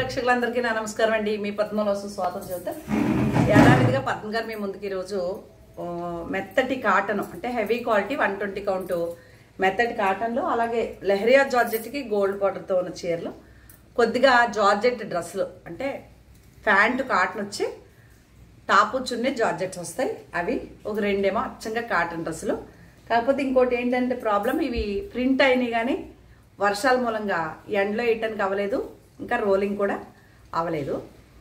ప్రేక్షకులందరికీ నా నమస్కారం అండి మీ పద్మలో స్వాగతం చెబుతాం యథావిధిగా పద్మ గారు మీ ముందుకు ఈరోజు ఆ, మెత్తటి కాటన్ అంటే heavy quality one twenty count మెత్తటి కాటన్లో అలాగే లెహరియా జార్జెట్కి గోల్డ్ బార్డర్తో ఉన్న చీరలు కొద్దిగా జార్జెట్ డ్రెస్సులు అంటే ప్యాంటు కాటన్ వచ్చి టాపు చున్నీ జార్జెట్స్ వస్తాయి అవి ఒక రెండేమో అచ్చంగా కాటన్ డ్రెస్సులు కాకపోతే ఇంకోటి ఏంటంటే ప్రాబ్లం ఇవి ప్రింట్ అయినాయి కానీ వర్షాల మూలంగా ఎండలో వేయటానికి అవ్వలేదు ఇంకా రోలింగ్ కూడా అవ్వలేదు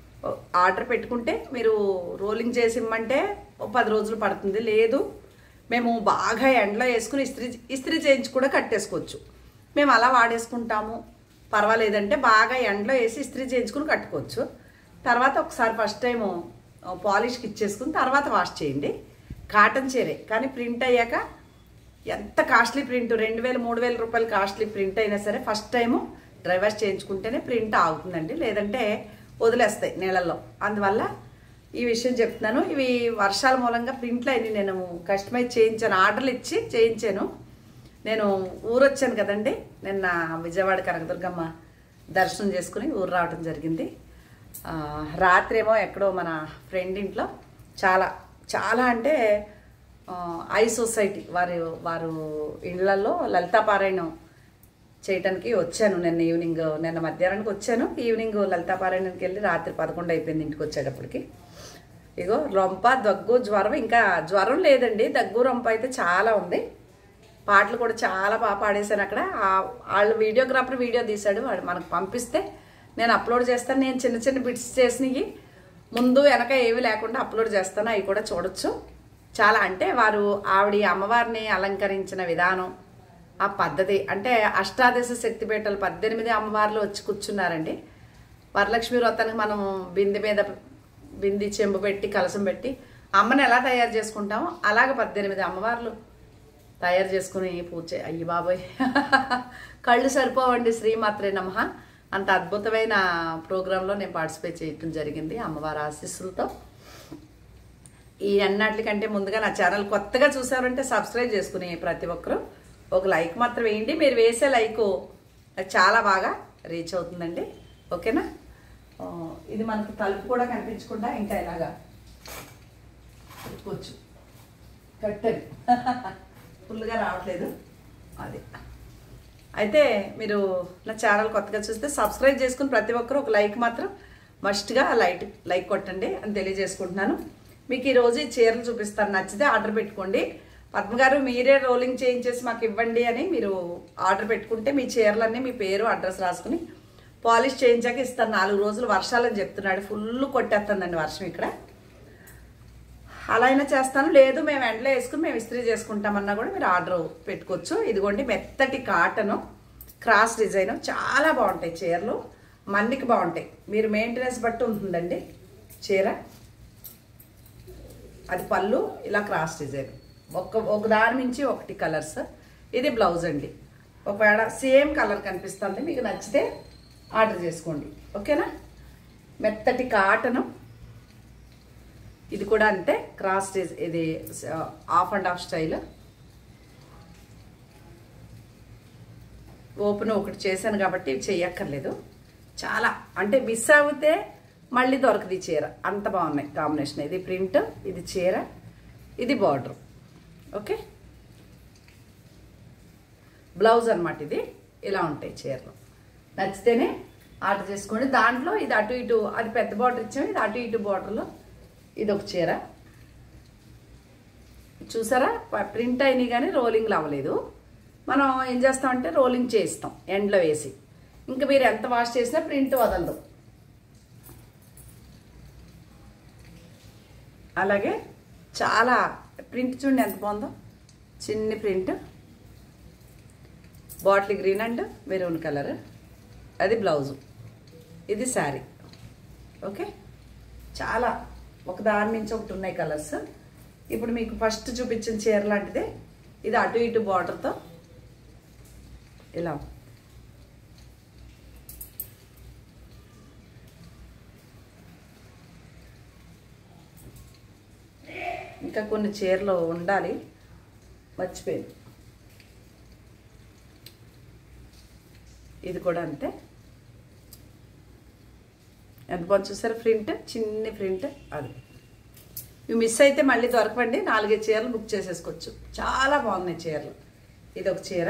ఆర్డర్ పెట్టుకుంటే మీరు రోలింగ్ చేసి ఇమ్మంటే ఓ పది రోజులు పడుతుంది లేదు మేము బాగా ఎండలో వేసుకుని ఇస్త్రీ ఇస్త్రీ చేయించి కూడా కట్టేసుకోవచ్చు మేము అలా వాడేసుకుంటాము పర్వాలేదంటే బాగా ఎండలో వేసి ఇస్త్రీ చేయించుకుని కట్టుకోవచ్చు తర్వాత ఒకసారి ఫస్ట్ టైము పాలిష్కి ఇచ్చేసుకుని తర్వాత వాష్ చేయండి కాటన్ చీరే కానీ ప్రింట్ అయ్యాక ఎంత కాస్ట్లీ ప్రింట్ రెండు వేలు మూడు వేల రూపాయలు కాస్ట్లీ ప్రింట్ అయినా సరే ఫస్ట్ టైము డ్రై వాష్ చేయించుకుంటేనే ప్రింట్ ఆగుతుందండి లేదంటే వదిలేస్తాయి నీళ్ళల్లో అందువల్ల ఈ విషయం చెప్తున్నాను ఇవి వర్షాల మూలంగా ప్రింట్లు అయినాయి నేను కస్టమైజ్ చేయించాను ఆర్డర్లు ఇచ్చి చేయించాను నేను ఊరు వచ్చాను కదండి నిన్న విజయవాడ కనకదుర్గమ్మ దర్శనం చేసుకుని ఊరు రావడం జరిగింది ఆ, రాత్రి ఏమో ఎక్కడో మన ఫ్రెండ్ ఇంట్లో చాలా చాలా అంటే ఆ, ఐ సొసైటీ వారి వారు ఇళ్లలో లలితా పారాయణం చేయటానికి వచ్చాను నిన్న ఈవినింగ్ నిన్న మధ్యాహ్నానికి వచ్చాను ఈవినింగ్ లలితా పారాయణానికి వెళ్ళి రాత్రి పదకొండు అయిపోయింది ఇంటికి వచ్చేటప్పటికి ఇగో రొంప దగ్గు జ్వరం ఇంకా జ్వరం లేదండి దగ్గు రొంప అయితే చాలా ఉంది పాటలు కూడా చాలా బాగా పాడేశాను అక్కడ ఆ- వాళ్ళు వీడియోగ్రాఫర్ వీడియో తీశాడు వాడు మనకు పంపిస్తే నేను అప్లోడ్ చేస్తాను నేను చిన్న చిన్న బిట్స్ చేసినవి ముందు వెనక ఏవి లేకుండా అప్లోడ్ చేస్తాను అవి కూడా చూడొచ్చు చాలా అంటే వారు ఆవిడ అమ్మవారిని అలంకరించిన విధానం ఆ పద్ధతి అంటే అష్టాదశ శక్తిపీఠాలు పద్దెనిమిది అమ్మవార్లు వచ్చి కూర్చున్నారండి వరలక్ష్మి వ్రతానికి మనం బిందె మీద బింది చెంబు పెట్టి కలసం పెట్టి అమ్మని ఎలా తయారు చేసుకుంటామో అలాగ పద్దెనిమిది అమ్మవార్లు తయారు చేసుకుని పూజ చే- అయ్యి బాబోయ్ కళ్ళు సరిపోవండి శ్రీమాత్రే నమ అంత అద్భుతమైన ప్రోగ్రాంలో నేను పార్టిసిపేట్ చేయటం జరిగింది అమ్మవారి ఆశీస్సులతో ఈ అన్నిటికంటే ముందుగా నా ఛానల్ కొత్తగా చూసారంటే సబ్స్క్రైబ్ చేసుకుని ప్రతి ఒక్కరూ ఒక లైక్ మాత్రం వేయండి మీరు వేసే లైక్ నాకు చాలా బాగా రీచ్ అవుతుందండి ఓకేనా ఆ, ఇది మనకు తలుపు కూడా కనిపించకుండా ఇంకా ఇలాగా పెట్టుకోవచ్చు కట్టెలు ఫుల్గా రావట్లేదు అది అయితే మీరు నా ఛానల్ కొత్తగా చూస్తే సబ్స్క్రైబ్ చేసుకుని ప్రతి ఒక్కరు ఒక లైక్ మాత్రం మస్ట్గా లైట్ లైక్ కొట్టండి అని తెలియజేసుకుంటున్నాను మీకు ఈరోజు ఈ చీరలు చూపిస్తాను నచ్చితే ఆర్డర్ పెట్టుకోండి పద్మ గారు మీరే రోలింగ్ చేయించేసి మాకు ఇవ్వండి అని మీరు ఆర్డర్ పెట్టుకుంటే మీ చీరలన్నీ మీ పేరు అడ్రస్ రాసుకుని పాలిష్ చేయించాక ఇస్తాను నాలుగు రోజులు వర్షాలని చెప్తున్నాడు ఫుల్ కొట్టేస్తుందండి వర్షం ఇక్కడ అలా అయినా చేస్తాను లేదు మేము ఎండలో వేసుకుని మేము ఇస్త్రీ చేసుకుంటామన్నా కూడా మీరు ఆర్డర్ పెట్టుకోవచ్చు ఇదిగోండి మెత్తటి కాటను క్రాస్ డిజైన్ చాలా బాగుంటాయి చీరలు మన్నికి బాగుంటాయి మీరు మెయింటెనెన్స్ బట్టి ఉంటుందండి చీర అది పళ్ళు ఇలా క్రాస్ డిజైన్ ఒక ఒక దాని నుంచి ఒకటి కలర్స్ ఇది బ్లౌజ్ అండి ఒకవేళ సేమ్ కలర్ కనిపిస్తుంది మీకు నచ్చితే ఆర్డర్ చేసుకోండి ఓకేనా మెత్తటి కాటను ఇది కూడా అంతే క్రాస్ డిజ్ ఇది half and half style open ఒకటి చేశాను కాబట్టి ఇవి చెయ్యక్కర్లేదు చాలా అంటే మిస్ అవుతే మళ్ళీ దొరకదు ఈ చీర అంత బాగున్నాయి కాంబినేషన్ ఇది ప్రింట్ ఇది చీర ఇది బార్డర్ ఓకే బ్లౌజ్ అన్నమాట ఇది ఇలా ఉంటాయి చీరలు నచ్చితేనే ఆర్డర్ చేసుకోండి దాంట్లో ఇది అటు ఇటు అది పెద్ద బార్డర్ ఇచ్చాము ఇది అటు ఇటు బార్డర్లో ఇది ఒక చీర చూసారా ప్రింట్ అయినాయి కానీ రోలింగ్లు అవ్వలేదు మనం ఏం చేస్తామంటే రోలింగ్ చేస్తాం ఎండ్లో వేసి ఇంకా మీరు ఎంత వాష్ చేసినా ప్రింట్ వదలదు అలాగే చాలా ప్రింట్ చూడండి ఎంత బాగుందో చిన్ని print bottle green and maroon colour అది బ్లౌజు ఇది శారీ ఓకే చాలా ఒక దాని నుంచి ఒకటి ఉన్నాయి కలర్స్ ఇప్పుడు మీకు ఫస్ట్ చూపించిన చీర లాంటిదే ఇది అటు ఇటు బార్డర్తో ఇలా ఇంకా కొన్ని చీరలు ఉండాలి మర్చిపోయింది ఇది కూడా అంతే ఎంత బాగుంది చూసారా ప్రింట్ చిన్ని ప్రింట్ అది ఇవి మిస్ అయితే మళ్ళీ దొరకవండి నాలుగైదు చీరలు బుక్ చేసేసుకోవచ్చు చాలా బాగున్నాయి చీరలు ఇది ఒక చీర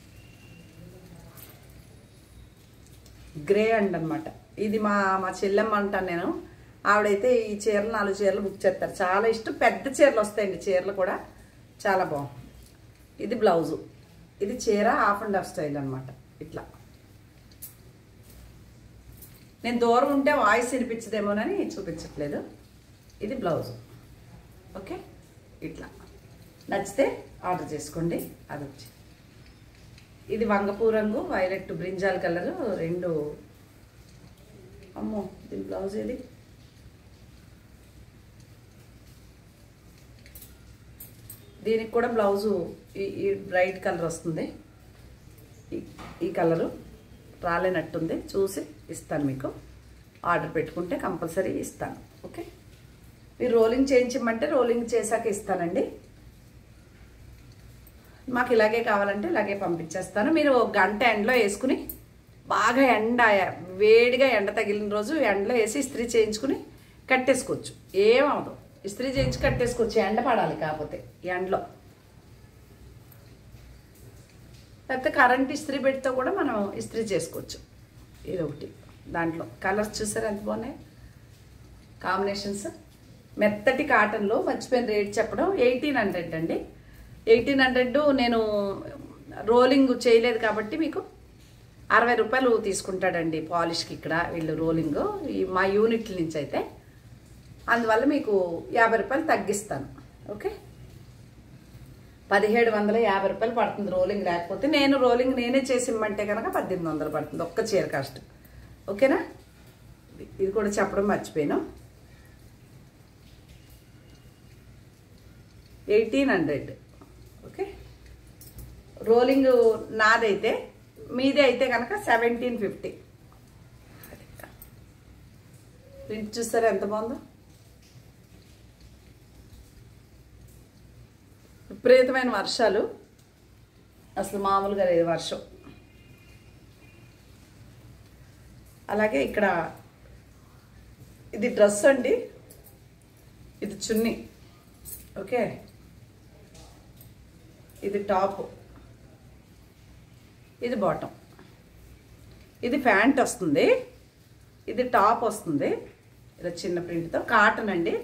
గ్రే అండ్ అనమాట ఇది మా మా చెల్లెమ్మ అంటాను నేను ఆవిడైతే ఈ చీరలు నాలుగు చీరలు బుక్ చేస్తారు చాలా ఇష్టం పెద్ద చీరలు వస్తాయండి చీరలు కూడా చాలా బాగుంది ఇది బ్లౌజు ఇది చీర హాఫ్ అండ్ హాఫ్ స్టైల్ అనమాట ఇట్లా నేను దూరం ఉంటే వాయిస్ వినిపించదేమోనని చూపించట్లేదు ఇది బ్లౌజ్ ఓకే ఇట్లా నచ్చితే ఆర్డర్ చేసుకోండి అది వచ్చి ఇది వంగపూ రంగు వైలెట్ బ్రింజాల్ కలర్ రెండు అమ్మో దీని బ్లౌజ్ ఏది దీనికి కూడా బ్లౌజు ఈ ఈ బ్రైట్ కలర్ వస్తుంది ఈ- ఈ కలరు రాలేనట్టుంది చూసి ఇస్తాను మీకు ఆర్డర్ పెట్టుకుంటే కంపల్సరీ ఇస్తాను ఓకే మీరు రోలింగ్ చేయించమంటే రోలింగ్ చేశాక ఇస్తానండి మాకు ఇలాగే కావాలంటే ఇలాగే పంపించేస్తాను మీరు ఒక గంట ఎండలో వేసుకుని బాగా ఎండ వేడిగా ఎండ తగిలిన రోజు ఎండలో వేసి ఇస్త్రీ చేయించుకుని కట్టేసుకోవచ్చు ఏమవదు ఇస్త్రీ చేయించి కట్టేసుకోవచ్చు ఎండ పడాలి కాకపోతే ఎండలో లేకపోతే కరెంట్ ఇస్త్రీ పెడితే కూడా మనం ఇస్త్రీ చేసుకోవచ్చు ఇది ఒకటి దాంట్లో కలర్స్ చూసారు ఎంత బాగున్నాయి కాంబినేషన్స్ మెత్తటి కాటన్లో మర్చిపోయిన రేట్ చెప్పడం ఎయిటీన్ హండ్రెడ్ అండి ఎయిటీన్ హండ్రెడ్ నేను రోలింగ్ చేయలేదు కాబట్టి మీకు అరవై రూపాయలు తీసుకుంటాడండి పాలిష్కి ఇక్కడ వీళ్ళు రోలింగ్ ఈ మా యూనిట్ల నుంచి అయితే అందువల్ల మీకు యాభై రూపాయలు తగ్గిస్తాను ఓకే పదిహేడు వందల యాభై రూపాయలు పడుతుంది రోలింగ్ లేకపోతే నేను రోలింగ్ నేనే చేసి ఇమ్మంటే కనుక పద్దెనిమిది వందలు పడుతుంది ఒక్క చీర కాస్ట్ ఓకేనా ఇది- ఇది కూడా చెప్పడం మర్చిపోయాను ఎయిటీన్ హండ్రెడ్ ఓకే రోలింగ్ నాదైతే మీది అయితే కనుక సెవెంటీన్ ఫిఫ్టీ ప్రింట్ చూసారా ఎంత బాగుందో విపరీతమైన వర్షాలు అసలు మామూలుగా లేదు వర్షం అలాగే ఇక్కడ ఇది డ్రెస్ అండి ఇది చున్నీ ఓకే ఇది టాప్ ఇది బాటం ఇది ప్యాంట్ వస్తుంది ఇది టాప్ వస్తుంది ఇలా చిన్న ప్రింట్తో కాటన్ అండి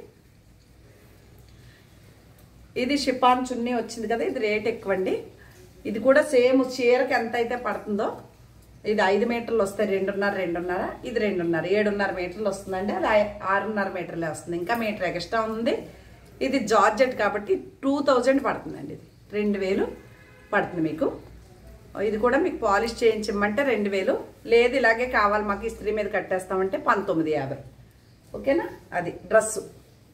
ఇది షిపాన్ చున్నీ వచ్చింది కదా ఇది రేట్ ఎక్కువ అండి ఇది కూడా సేమ్ చీరకి ఎంత అయితే పడుతుందో ఇది ఐదు మీటర్లు వస్తాయి రెండున్నర రెండున్నర ఇది రెండున్నర ఏడున్నర మీటర్లు వస్తుందండి అది ఐ- ఆరున్నర మీటర్లే వస్తుంది ఇంకా మీటర్ ఎక్స్ట్రా ఉంది ఇది జార్జెట్ కాబట్టి టూ థౌజండ్ పడుతుందండి ఇది రెండు వేలు పడుతుంది మీకు ఇది కూడా మీకు పాలిష్ చేయించమంటే రెండు వేలు లేదు ఇలాగే కావాలి మాకు ఇస్త్రీ మీద కట్టేస్తామంటే పంతొమ్మిది యాభై ఓకేనా అది డ్రెస్సు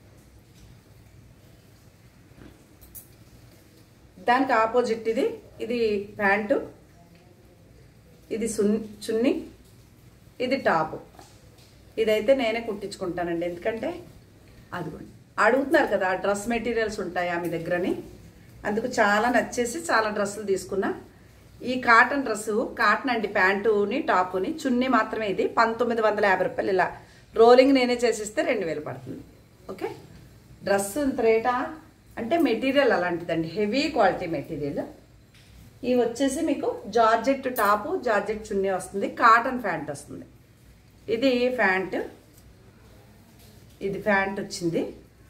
దానికి ఆపోజిట్ ఇది ఇది ప్యాంటు ఇది సున్ చున్నీ ఇది టాపు ఇదైతే నేనే కుట్టించుకుంటానండి ఎందుకంటే అదిగోండి అడుగుతున్నారు కదా డ్రెస్ మెటీరియల్స్ ఉంటాయా మీ దగ్గరని అందుకు చాలా నచ్చేసి చాలా డ్రెస్సులు తీసుకున్నా ఈ కాటన్ డ్రెస్సు కాటన్ అండి ప్యాంటుని టాపుని చున్నీ మాత్రమే ఇది పంతొమ్మిది వందల యాభై రూపాయలు ఇలా రోలింగ్ నేనే చేసిస్తే రెండు వేలు పడుతుంది ఓకే డ్రెస్ ఇంత రేటా అంటే మెటీరియల్ అలాంటిదండి హెవీ క్వాలిటీ మెటీరియల్ ఇవి వచ్చేసి మీకు జార్జెట్ టాపు జార్జెట్ చున్నీ వస్తుంది కాటన్ ప్యాంట్ వస్తుంది ఇది ప్యాంట్ ఇది ప్యాంట్ వచ్చింది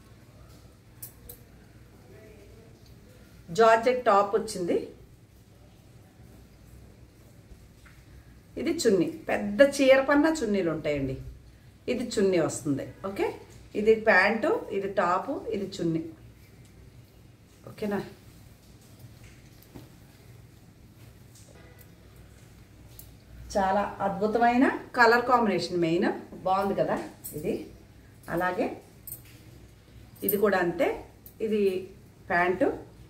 జార్జెట్ టాప్ వచ్చింది ఇది చున్నీ పెద్ద చీర పన్న చున్నీలు ఉంటాయండి ఇది చున్నీ వస్తుంది ఓకే ఇది ప్యాంటు ఇది టాపు ఇది చున్నీ ఓకేనా చాలా అద్భుతమైన కలర్ కాంబినేషన్ మెయిన్ బాగుంది కదా ఇది అలాగే ఇది కూడా అంతే ఇది ప్యాంటు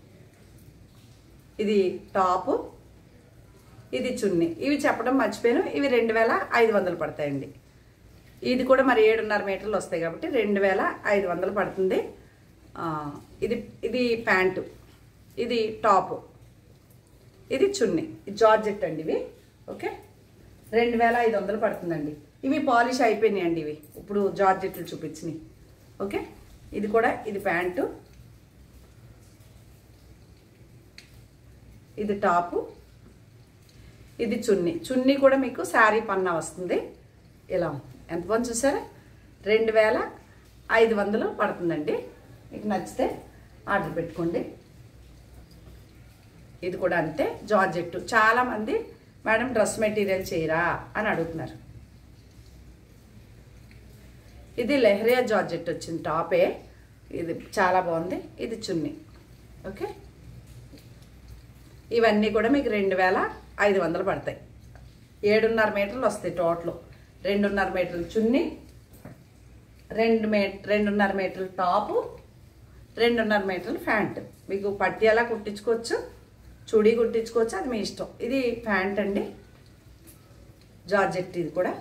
ఇది టాపు ఇది చున్నీ ఇవి చెప్పడం మర్చిపోయాను ఇవి రెండు వేల ఐదు వందలు పడతాయండి ఇది కూడా మరి ఏడున్నర మీటర్లు వస్తాయి కాబట్టి రెండు వేల ఐదు వందలు పడుతుంది ఆ, ఇది ఇది ప్యాంటు ఇది టాపు ఇది చున్నీ ఇది జార్జెట్ అండి ఇవి ఓకే రెండు వేల ఐదు వందలు పడుతుందండి ఇవి పాలిష్ అయిపోయినాయండి ఇవి ఇప్పుడు జార్జెట్లు చూపించినాయి ఓకే ఇది కూడా ఇది ప్యాంటు ఇది టాపు ఇది చున్నీ చున్నీ కూడా మీకు శారీ పన్నా వస్తుంది ఇలా ఉంది. ఎంత బాగుంది చూసారా రెండు వేల ఐదు వందలు పడుతుందండి మీకు నచ్చితే ఆర్డర్ పెట్టుకోండి ఇది కూడా అంతే జార్జెట్ చాలామంది మేడం డ్రెస్ మెటీరియల్ చేయరా అని అడుగుతున్నారు ఇది లెహరియా జార్జెట్ వచ్చింది టాపే ఇది చాలా బాగుంది ఇది చున్నీ ఓకే ఇవన్నీ కూడా మీకు రెండు వేల ఐదు వందలు పడతాయి ఏడున్నర మీటర్లు వస్తాయి టోటల్ రెండున్నర మీటర్లు చున్నీ రెండు మే రెండున్నర మీటర్లు టాపు రెండున్నర మీటర్లు ప్యాంట్ మీకు పట్టి ఎలా కుట్టించుకోవచ్చు చుడీ కుట్టించుకోవచ్చు అది మీ ఇష్టం ఇది ప్యాంట్ అండి జార్జెట్ ఇది కూడా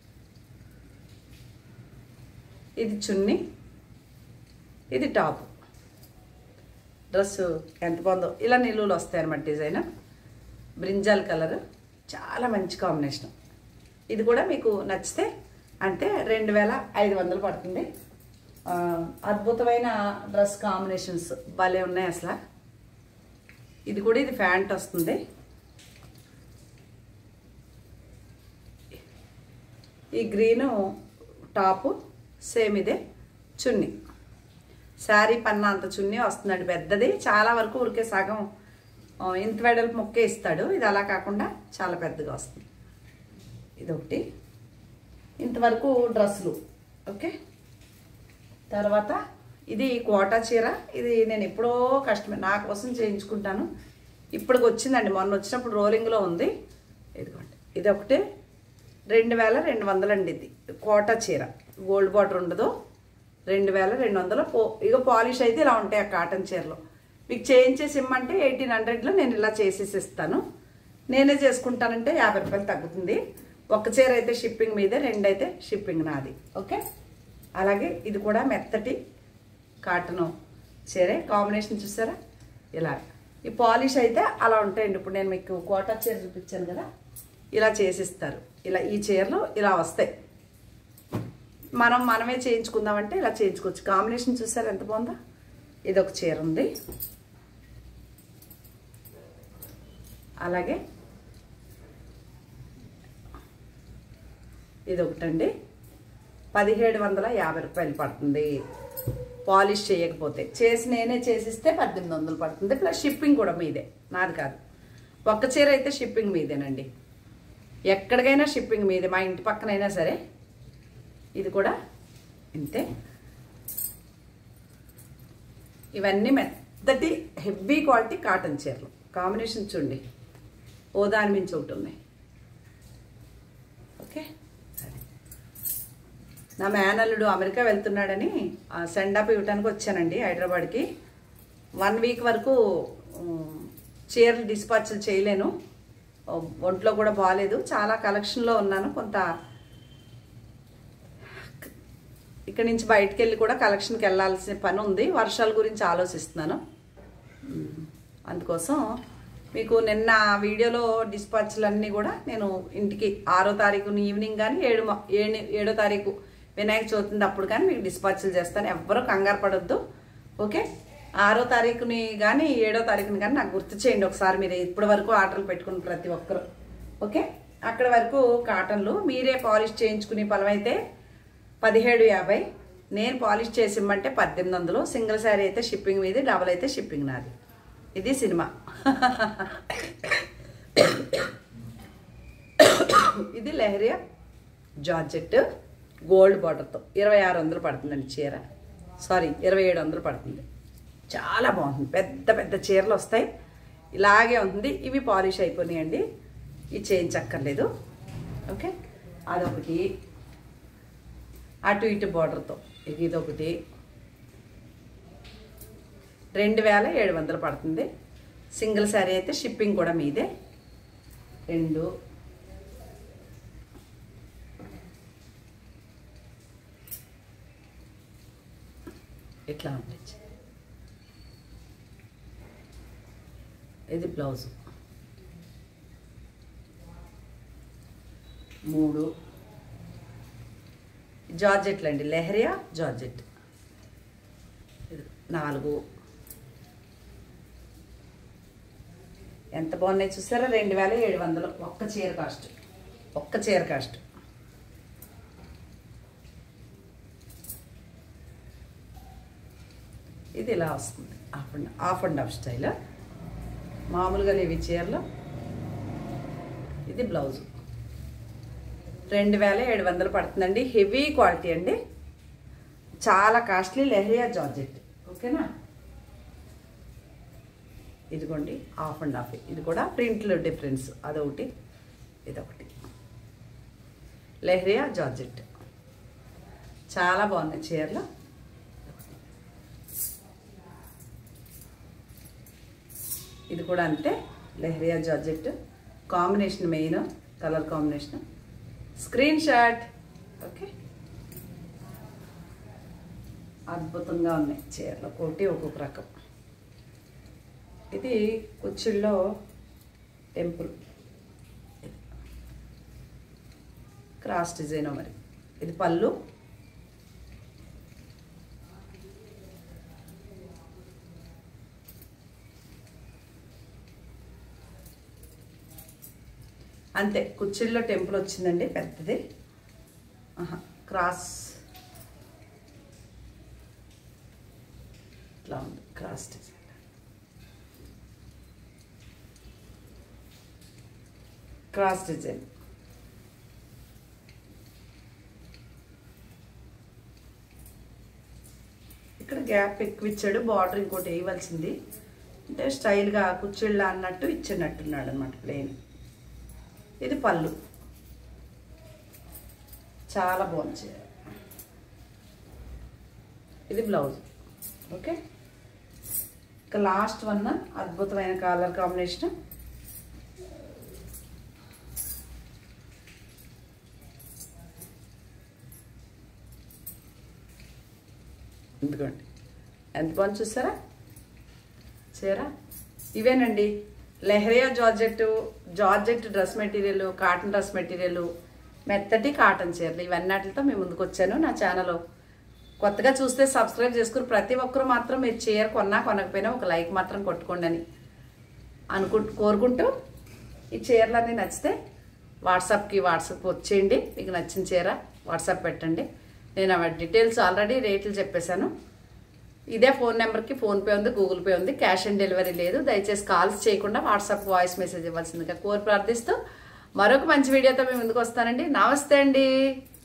ఇది చున్నీ ఇది టాప్ డ్రెస్ ఎంత బాగుందో ఇలా నిలువలు వస్తాయి అనమాట డిజైన్ బ్రింజాల్ కలర్ చాలా మంచి కాంబినేషన్ ఇది కూడా మీకు నచ్చితే అంతే రెండు వేల ఐదు వందలు పడుతుంది ఆ, అద్భుతమైన డ్రెస్ కాంబినేషన్స్ భలే ఉన్నాయి అసలు ఇది కూడా ఇది ప్యాంట్ వస్తుంది ఈ గ్రీను టాపు సేమ్ ఇదే చున్నీ శారీ పన్నా అంత చున్నీ వస్తుందండి పెద్దది చాలా వరకు ఉరికే సగం ఆ, ఇంత వెడల్పు మొక్కే ఇస్తాడు ఇది అలా కాకుండా చాలా పెద్దగా వస్తుంది ఇది ఒకటి ఇంతవరకు డ్రెస్సులు ఓకే తర్వాత ఇది కోటా చీర ఇది నేను ఎప్పుడో కష్టమే నా కోసం చేయించుకుంటాను ఇప్పటికి వచ్చిందండి మొన్న వచ్చినప్పుడు రోలింగ్లో ఉంది ఇదిగోండి ఇది ఒకటి రెండు వేల రెండు వందలండి ఇది కోటా చీర గోల్డ్ బార్డర్ ఉండదు రెండు వేల రెండు వందలు పో ఇక పాలిష్ అయితే ఇలా ఉంటాయి ఆ కాటన్ చీరలో మీకు చేయించేసి ఇమ్మంటే ఎయిటీన్ హండ్రెడ్లో నేను ఇలా చేసేసి ఇస్తాను నేనే చేసుకుంటానంటే యాభై రూపాయలు తగ్గుతుంది ఒక చీర అయితే షిప్పింగ్ మీదే రెండు అయితే షిప్పింగ్ నాది ఓకే అలాగే ఇది కూడా మెత్తటి కాటన్ చీరే కాంబినేషన్ చూసారా ఇలా ఈ పాలిష్ అయితే అలా ఉంటాయండి ఇప్పుడు నేను మీకు కోటా చీర చూపించాను కదా ఇలా చేసిస్తారు ఇలా ఈ చీరలు ఇలా వస్తాయి మనం మనమే చేయించుకుందామంటే ఇలా చేయించుకోవచ్చు కాంబినేషన్ చూసారా ఎంత బాగుందో ఇది ఒక చీర ఉంది అలాగే ఇది ఒకటండి పదిహేడు వందల యాభై రూపాయలు పడుతుంది పాలిష్ చేయకపోతే చేసి నేనే చేసిస్తే పద్దెనిమిది వందలు పడుతుంది ప్లస్ షిప్పింగ్ కూడా మీదే నాది కాదు ఒక్క చీర అయితే షిప్పింగ్ మీదేనండి ఎక్కడికైనా షిప్పింగ్ మీదే మా ఇంటి పక్కనైనా సరే ఇది కూడా ఇంతే ఇవన్నీ మెత్తటి హెవీ క్వాలిటీ కాటన్ చీరలు కాంబినేషన్ చూడండి ఓ దాని మించి ఒకటి ఉన్నాయి ఓకే సరే నా మేనల్లుడు అమెరికా వెళ్తున్నాడని సెండ్ అప్ ఇవ్వడానికి వచ్చానండి హైదరాబాద్కి వన్ వీక్ వరకు ఉమ్, చీరలు డిస్పాచ్లు చేయలేను ఓ, ఒంట్లో కూడా బాగాలేదు చాలా కలెక్షన్లో ఉన్నాను కొంత ఇక్కడి నుంచి బయటికి వెళ్ళి కూడా కలెక్షన్కి వెళ్ళాల్సిన పని ఉంది వర్షాల గురించి ఆలోచిస్తున్నాను ఉమ్, అందుకోసం మీకు నిన్న వీడియోలో డిస్పాచ్లన్నీ కూడా నేను ఇంటికి ఆరో తారీఖున ఈవినింగ్ కానీ ఏడు మ- ఏడు ఏడో తారీఖు వినాయక చవితి ఉంది అప్పుడు కానీ మీకు డిస్పాచ్లు చేస్తాను ఎవ్వరూ కంగారు పడొద్దు ఓకే ఆరో తారీఖుని కానీ ఏడో తారీఖుని కానీ నాకు గుర్తు చేయండి ఒకసారి మీరు ఇప్పటి వరకు ఆర్డర్లు పెట్టుకుని ప్రతి ఒక్కరు ఓకే అక్కడ వరకు కాటన్లు మీరే పాలిష్ చేయించుకునే పొలం అయితే పదిహేడు యాభై నేను పాలిష్ చేసి ఇమ్మంటే పద్దెనిమిది వందలు సింగిల్ శారీ అయితే షిప్పింగ్ మీది డబల్ అయితే షిప్పింగ్ నాది ఇది సినిమా ఇది లెహరియా జార్జెట్ గోల్డ్ బార్డర్తో ఇరవై ఆరు వందలు పడుతుందండి చీర సారీ ఇరవై ఏడు వందలు పడుతుంది చాలా బాగుంటుంది పెద్ద పెద్ద చీరలు వస్తాయి ఇలాగే ఉంటుంది ఇవి పాలిష్ అయిపోయినాయండి ఇది చేయించక్కర్లేదు ఓకే అదొకటి అటు ఇటు బార్డర్తో ఇదొకటి రెండు వేల ఏడు వందలు పడుతుంది సింగిల్ శారీ అయితే షిప్పింగ్ కూడా మీదే రెండు ఇట్లా ఉండొచ్చు ఇది బ్లౌజ్ మూడు జార్జెట్లు అండి లెహరియా జార్జెట్ ఇది నాలుగు ఎంత బాగున్నాయి చూసారా రెండు వేల ఏడు వందలు ఒక్క చీర కాస్ట్ ఒక్క చీర కాస్ట్ ఇది ఇలా వస్తుంది half and half and half style మామూలుగా లేవి చీరలు ఇది బ్లౌజ్ రెండు వేల ఏడు వందలు పడుతుందండి హెవీ క్వాలిటీ అండి చాలా కాస్ట్లీ లెహరియా జార్జెట్ ఓకేనా ఇదిగోండి హాఫ్ అండ్ హాఫ్ ఇది కూడా ప్రింట్లో డిఫరెన్స్ అదొకటి ఇదొకటి లెహరియా జార్జెట్ చాలా బాగున్నాయి చీరలు ఇది కూడా అంతే leheriya georgette combination main colour combination screen shot okay అద్భుతంగా ఉన్నాయి చీరలు ఒకటి ఒక్కొక్క రకం ఇది కుచ్చిళ్ళలో టెంపుల్ క్రాస్ డిజైన్ మరి ఇది పళ్ళు అంతే కుచ్చిళ్ళలో టెంపుల్ వచ్చిందండి పెద్దది ఆహా, క్రాస్ ఇట్లా ఉంది క్రాస్ డిజైన్ క్రాస్ డిజైన్ ఇక్కడ గ్యాప్ ఎక్కువ ఇచ్చాడు బార్డర్ ఇంకోటి వేయవలసింది అంటే స్టైల్గా కుచ్చిళ్ళ అన్నట్టు ఇచ్చినట్టున్నాడు అనమాట ప్లెయిన్ ఇది పళ్ళు చాలా బాగుంది చీర. ఇది బ్లౌజ్ ఓకే ఇక లాస్ట్ వన్ అద్భుతమైన కలర్ కాంబినేషన్ ఎందుకండి ఎంత బాగుంది చూసారా చీర ఇవేనండి leheriya georgette georgette dress material cotton dress material మెత్తటి కాటన్ చీరలు ఇవన్నిటితో మేము ముందుకు వచ్చాను నా ఛానల్ కొత్తగా చూస్తే సబ్స్క్రైబ్ చేసుకుని ప్రతి ఒక్కరు మాత్రం మీరు చీర కొన్నా కొనకపోయినా ఒక లైక్ మాత్రం కొట్టుకోండి అని అనుకు కోరుకుంటూ ఈ చీరలన్నీ నచ్చితే వాట్సాప్కి వాట్సాప్ వచ్చేయండి మీకు నచ్చిన చీర వాట్సాప్ పెట్టండి నేను అవి డీటెయిల్స్ ఆల్రెడీ రేట్లు చెప్పేశాను ఇదే ఫోన్ నెంబర్కి ఫోన్పే ఉంది గూగుల్ పే ఉంది క్యాష్ ఆన్ డెలివరీ లేదు దయచేసి కాల్స్ చేయకుండా వాట్సాప్ వాయిస్ మెసేజ్ ఇవ్వాల్సిందిగా కోరి ప్రార్థిస్తూ మరొక మంచి వీడియోతో మేము ముందుకు వస్తానండి నమస్తే అండి